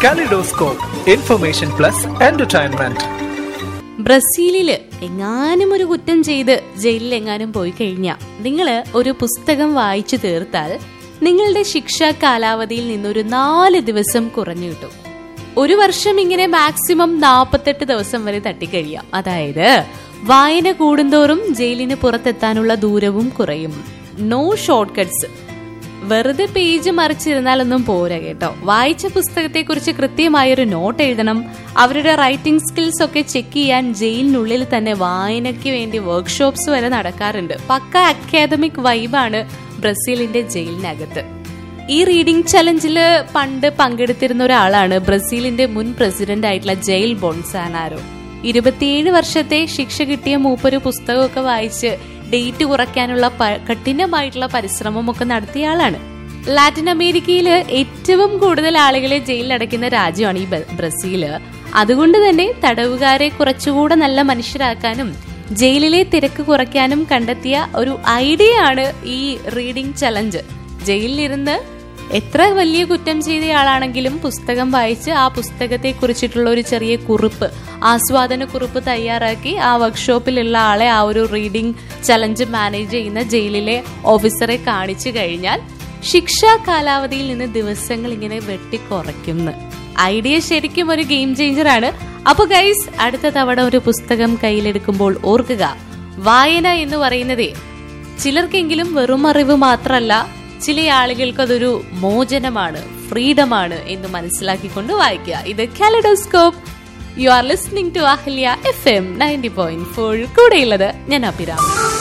kaleidoscope information plus entertainment ബ്രസീലില് എങ്ങാനും ഒരു കുറ്റം ചെയ്ത് ജയിലിൽ എങ്ങാനും പോയി കഴിഞ്ഞാൽ നിങ്ങൾ ഒരു പുസ്തകം വായിച്ചു തീർത്താൽ നിങ്ങളുടെ ശിക്ഷാ കാലാവധിയിൽ നിന്നൊരു നാല് ദിവസം കുറഞ്ഞു കിട്ടും ഒരു വർഷം ഇങ്ങനെ മാക്സിമം നാൽപ്പത്തെട്ട് ദിവസം വരെ തട്ടിക്കഴിയാം അതായത് വായന കൂടുന്തോറും ജയിലിന് പുറത്തെത്താനുള്ള ദൂരവും കുറയും നോ ഷോർട്ട് കട്ട്സ് വെറുതെ പേജ് മറിച്ചിരുന്നാലൊന്നും പോരാ കേട്ടോ വായിച്ച പുസ്തകത്തെക്കുറിച്ച് കൃത്യമായൊരു നോട്ട് എഴുതണം അവരുടെ റൈറ്റിംഗ് സ്കിൽസ് ഒക്കെ ചെക്ക് ചെയ്യാൻ ജയിലിനുള്ളിൽ തന്നെ വായനയ്ക്ക് വേണ്ടി വർക്ക്ഷോപ്സ് വരെ നടക്കാറുണ്ട് പക്ക അക്കാദമിക് വൈബാണ് ബ്രസീലിന്റെ ജയിലിനകത്ത് ഈ റീഡിംഗ് ചലഞ്ചില് പണ്ട് പങ്കെടുത്തിരുന്ന ഒരാളാണ് ബ്രസീലിന്റെ മുൻ പ്രസിഡന്റ് ആയിട്ടുള്ള ജയിൽ ബോൺസാനാരോ ഇരുപത്തിയേഴ് വർഷത്തെ ശിക്ഷ കിട്ടിയ മൂപ്പൊരു പുസ്തകമൊക്കെ വായിച്ച് ഡേറ്റ് കുറയ്ക്കാനുള്ള പ- കഠിനമായിട്ടുള്ള പരിശ്രമമൊക്കെ നടത്തിയ ആളാണ് ലാറ്റിൻ അമേരിക്കയില് ഏറ്റവും കൂടുതൽ ആളുകളെ ജയിലിലടയ്ക്കുന്ന രാജ്യമാണ് ഈ ബ- ബ്രസീല് അതുകൊണ്ട് തന്നെ തടവുകാരെ കുറച്ചുകൂടെ നല്ല മനുഷ്യരാക്കാനും ജയിലിലെ തിരക്ക് കുറയ്ക്കാനും കണ്ടെത്തിയ ഒരു ഐഡിയ ആണ് ഈ റീഡിംഗ് ചലഞ്ച് ജയിലിലിരുന്ന് എത്ര വലിയ കുറ്റം ചെയ്തയാളാണെങ്കിലും പുസ്തകം വായിച്ച് ആ പുസ്തകത്തെ കുറിച്ചിട്ടുള്ള ഒരു ചെറിയ കുറിപ്പ് ആസ്വാദന കുറിപ്പ് തയ്യാറാക്കി ആ വർക്ക്ഷോപ്പിലുള്ള ആളെ ആ ഒരു റീഡിംഗ് ചലഞ്ച് മാനേജ് ചെയ്യുന്ന ജയിലിലെ ഓഫീസറെ കാണിച്ചു കഴിഞ്ഞാൽ ശിക്ഷാ കാലാവധിയിൽ നിന്ന് ദിവസങ്ങൾ ഇങ്ങനെ വെട്ടിക്കുറയ്ക്കുന്നു ഐഡിയ ശരിക്കും ഒരു ഗെയിം ചേഞ്ചർ ആണ് അപ്പൊ ഗൈസ് അടുത്ത തവണ ഒരു പുസ്തകം കയ്യിലെടുക്കുമ്പോൾ ഓർക്കുക വായന എന്ന് പറയുന്നതേ ചിലർക്കെങ്കിലും വെറും അറിവ് മാത്രമല്ല ചില ആളുകൾക്ക് അതൊരു മോചനമാണ് ഫ്രീഡമാണ് എന്ന് മനസ്സിലാക്കിക്കൊണ്ട് വായിക്കുക ഇത് kaleidoscope you are listening to Ahalya F M ninety point four കൂടെയുള്ളത് ഞാൻ അഭിരാമി